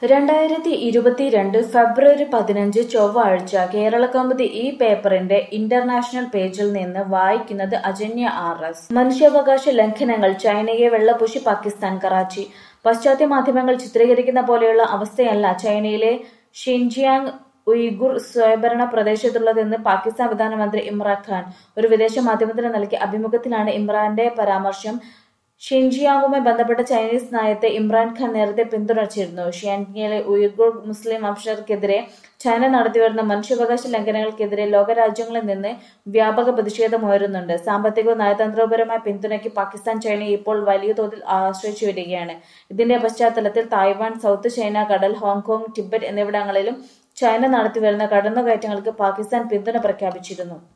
രണ്ടായിരത്തി ഇരുപത്തിരണ്ട് ഫെബ്രുവരി പതിനഞ്ച് ചൊവ്വാഴ്ച കേരളകൗമുദി ഈ പേപ്പറിന്റെ ഇന്റർനാഷണൽ പേജിൽ നിന്ന് വായിക്കുന്നത് അജന്യ ആർ എസ് മനുഷ്യാവകാശ ലംഘനങ്ങൾ ചൈനയെ വെള്ളപൂശി പാകിസ്ഥാൻ കറാച്ചി പാശ്ചാത്യ മാധ്യമങ്ങൾ ചിത്രീകരിക്കുന്ന പോലെയുള്ള അവസ്ഥയല്ല ചൈനയിലെ ഷിൻജിയാങ് ഉയ്ഗുർ സ്വയംഭരണ പ്രദേശത്തുള്ളതെന്ന് പാകിസ്ഥാൻ പ്രധാനമന്ത്രി ഇമ്രാൻ ഖാൻ ഒരു വിദേശ മാധ്യമത്തിന് നൽകിയ അഭിമുഖത്തിലാണ് ഇമ്രാന്റെ പരാമർശം ഷിൻജിയാങ്ങുമായി ബന്ധപ്പെട്ട ചൈനീസ് നയത്തെ ഇമ്രാൻഖാൻ നേരത്തെ പിന്തുണച്ചിരുന്നു ഷിയാൻജിങ്ങിലെ ഉയ്ഗുർ മുസ്ലിം വംശജർക്കെതിരെ ചൈന നടത്തിവരുന്ന മനുഷ്യാവകാശ ലംഘനങ്ങൾക്കെതിരെ ലോകരാജ്യങ്ങളിൽ നിന്ന് വ്യാപക പ്രതിഷേധമുയരുന്നുണ്ട് സാമ്പത്തികവും നയതന്ത്രപരമായ പിന്തുണയ്ക്ക് പാകിസ്ഥാൻ ചൈനയെ ഇപ്പോൾ വലിയ തോതിൽ ആശ്രയിച്ചു വരികയാണ് ഇതിന്റെ പശ്ചാത്തലത്തിൽ തായ്വാൻ സൗത്ത് ചൈന കടൽ ഹോങ്കോങ് ടിബറ്റ് എന്നിവിടങ്ങളിലും ചൈന നടത്തിവരുന്ന കടന്നുകയറ്റങ്ങൾക്ക് പാകിസ്ഥാൻ പിന്തുണ പ്രഖ്യാപിച്ചിരുന്നു